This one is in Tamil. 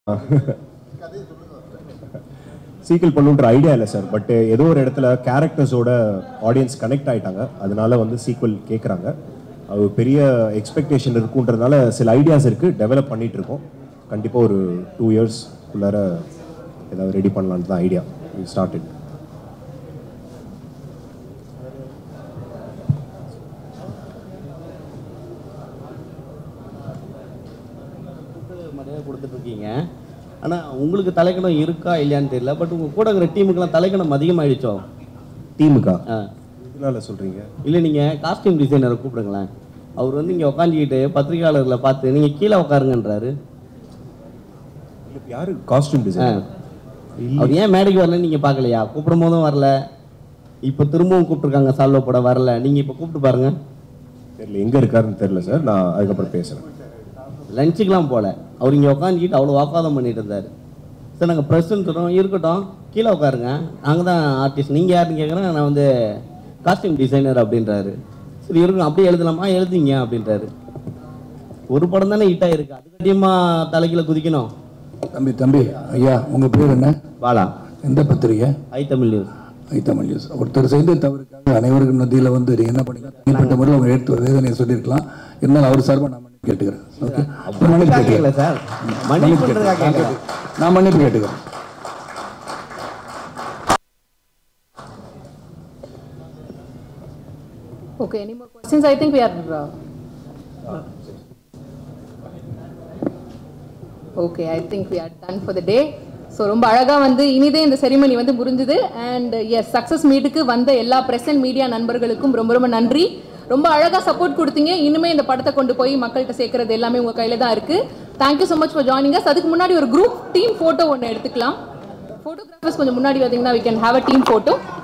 சீக்கிரம் பண்ணுன்ற ஐடியா இல்லை சார் பட் ஏதோ ஒரு இடத்துல கேரக்டர்ஸோட ஆடியன்ஸ் கனெக்ட் ஆயிட்டாங்க அதனால வந்து சீக்வல் கேட்குறாங்க அது பெரிய எக்ஸ்பெக்டேஷன் இருக்குன்றதுனால சில ஐடியாஸ் இருக்குது டெவலப் பண்ணிட்டு இருக்கோம் கண்டிப்பாக ஒரு டூ இயர்ஸ் குள்ளார ஏதாவது ரெடி பண்ணலான்னு தான் ஐடியா ஸ்டார்டட் மரியாதை கொடுத்துட்டு இருக்கீங்க ஆனால் உங்களுக்கு தலைக்கணம் இருக்கா இல்லையான்னு தெரியல பட் உங்கள் கூட இருக்கிற டீமுக்கெல்லாம் தலைக்கணம் அதிகமாகிடுச்சோ டீமுக்கா ஆ இதனால சொல்கிறீங்க இல்லை நீங்கள் காஸ்டியூம் டிசைனரை கூப்பிடுங்களேன் அவர் வந்து இங்கே உட்காந்துக்கிட்டு பத்திரிகையாளர்களை பார்த்து நீங்கள் கீழே உட்காருங்கன்றாரு யாரு காஸ்டியூம் ஆ. டிசைன் அவர் ஏன் மேடைக்கு வரலன்னு நீங்கள் பார்க்கலையா கூப்பிடும் போதும் வரல இப்போ திரும்பவும் கூப்பிட்ருக்காங்க சால்வ போட வரல நீங்கள் இப்போ கூப்பிட்டு பாருங்க தெரியல எங்கே இருக்காருன்னு தெரியல சார் நான் அதுக்கப்புறம் பேசுகிறேன் லஞ்சுக்கெலாம் போகல அவர் இங்கே உட்காந்துக்கிட்டு அவ்வளோ வாக்குவாதம் பண்ணிட்டு இருந்தார் சார் நாங்கள் ப்ரெஸ்ன்னு சொல்கிறோம் இருக்கட்டும் கீழே உட்காருங்க நாங்கள் தான் ஆர்டிஸ்ட் நீங்கள் யாருன்னு கேட்குறேன் நான் வந்து காஸ்டியூம் டிசைனர் அப்படின்றாரு சரி இருக்கும் அப்படியே எழுதலாமா எழுதிங்க அப்படின்றாரு ஒரு படம் தானே ஹிட் ஆயிருக்கு அது கட்டியமா தலைக்கீழ குதிக்கணும் தம்பி தம்பி ஐயா உங்க பேர் என்ன வாலா எந்த பத்திரிகை I Tamil news I Tamil news ஒருத்தர் செய்த தவறுக்காக அனைவருக்கும் மத்தியில் வந்து நீங்க என்ன பண்ணீங்க தனிப்பட்ட முறையில் உங்க எடுத்து ஒரு வேதனையை சொல்லியிருக்கலாம் இருந்தாலும் அவர் சார்பாக நான் மன்னிப்பு கேட்டுக்கிறேன் ஓகே மன்னிப்பு கேட்கல கேட்டுக்கிறேன் சார் மன்னிப்பு பண்றதுக்காக கேட்கல நான் மன்னிப்பு கேட்டுக்கிறேன் Okay, any more questions? I think we are. Uh, okay, I think we are done for the day. So ரொம்ப அழகாக வந்து இனிதே இந்த செரிமனி வந்து முடிஞ்சுது அண்ட் எஸ் சக்ஸஸ் மீட்டுக்கு வந்த எல்லா பிரஸ் அண்ட் மீடியா நண்பர்களுக்கும் ரொம்ப ரொம்ப நன்றி ரொம்ப அழகாக சப்போர்ட் கொடுத்தீங்க இனிமே இந்த படத்தை கொண்டு போய் மக்கள்கிட்ட சேர்க்கறது எல்லாமே உங்கள் கையில் தான் இருக்குது thank you so much for joining us அதுக்கு முன்னாடி ஒரு குரூப் டீம் ஃபோட்டோ ஒன்று எடுத்துக்கலாம் ஃபோட்டோகிராஃபர்ஸ் கொஞ்சம் முன்னாடி வந்தீங்கன்னா we can have a team photo